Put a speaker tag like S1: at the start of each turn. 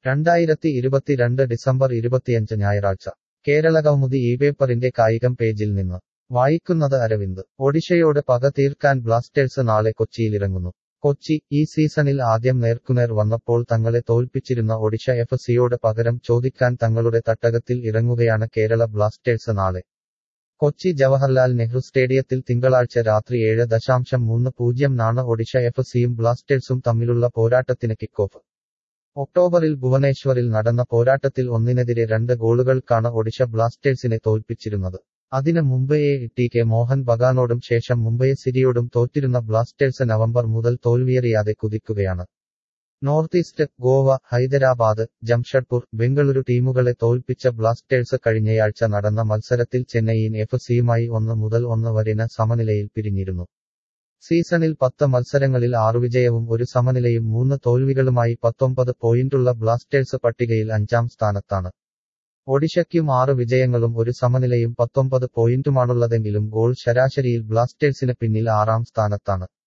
S1: രണ്ടായിരത്തി ഇരുപത്തിരണ്ട് ഡിസംബർ ഇരുപത്തിയഞ്ച് ഞായറാഴ്ച കേരളകൗമുദി ഈ പേപ്പറിന്റെ കായികം പേജിൽ നിന്ന് വായിക്കുന്നത് അരവിന്ദ് ഒഡിഷയോട് പക തീർക്കാൻ ബ്ലാസ്റ്റേഴ്സ് നാളെ കൊച്ചിയിലിറങ്ങുന്നു കൊച്ചി ഈ സീസണിൽ ആദ്യം നേർക്കുനേർ വന്നപ്പോൾ തങ്ങളെ തോൽപ്പിച്ചിരുന്ന ഒഡിഷ എഫ് സിയോട് പകരം ചോദിക്കാൻ തങ്ങളുടെ തട്ടകത്തിൽ ഇറങ്ങുകയാണ് കേരള ബ്ലാസ്റ്റേഴ്സ് നാളെ കൊച്ചി ജവഹർലാൽ നെഹ്റു സ്റ്റേഡിയത്തിൽ തിങ്കളാഴ്ച രാത്രി ഏഴ് ദശാംശം മൂന്ന് പൂജ്യം നാണ് ഒഡിഷ എഫ് സിയും ബ്ലാസ്റ്റേഴ്സും തമ്മിലുള്ള പോരാട്ടത്തിന് കിക്കോഫ് ഒക്ടോബറിൽ ഭുവനേശ്വറിൽ നടന്ന പോരാട്ടത്തിൽ ഒന്നിനെതിരെ രണ്ട് ഗോളുകൾക്കാണ് ഒഡിഷ ബ്ലാസ്റ്റേഴ്സിനെ തോൽപ്പിച്ചിരുന്നത് അതിന് മുംബൈയെ ടി കെ മോഹൻ ബഗാനോടും ശേഷം മുംബൈ സിറ്റിയോടും തോറ്റിരുന്ന ബ്ലാസ്റ്റേഴ്സ് നവംബർ മുതൽ തോൽവിയറിയാതെ കുതിക്കുകയാണ് നോർത്ത് ഈസ്റ്റ് ഗോവ ഹൈദരാബാദ് ജംഷഡ്പൂർ ബംഗളൂരു ടീമുകളെ തോൽപ്പിച്ച ബ്ലാസ്റ്റേഴ്സ് കഴിഞ്ഞയാഴ്ച നടന്ന മത്സരത്തിൽ ചെന്നൈയിൻ എഫ് സിയുമായി ഒന്ന് മുതൽ ഒന്ന് വരെന സമനിലയിൽ പിരിഞ്ഞിരുന്നു സീസണിൽ പത്ത് മത്സരങ്ങളിൽ ആറു വിജയവും ഒരു സമനിലയും മൂന്ന് തോൽവികളുമായി പത്തൊമ്പത് പോയിന്റുള്ള ബ്ലാസ്റ്റേഴ്സ് പട്ടികയിൽ അഞ്ചാം സ്ഥാനത്താണ് ഒഡിഷയ്ക്കും ആറ് വിജയങ്ങളും ഒരു സമനിലയും പത്തൊമ്പത് പോയിന്റുമാണുള്ളതെങ്കിലും ഗോൾ ശരാശരിയിൽ ബ്ലാസ്റ്റേഴ്സിന് പിന്നിൽ ആറാം സ്ഥാനത്താണ്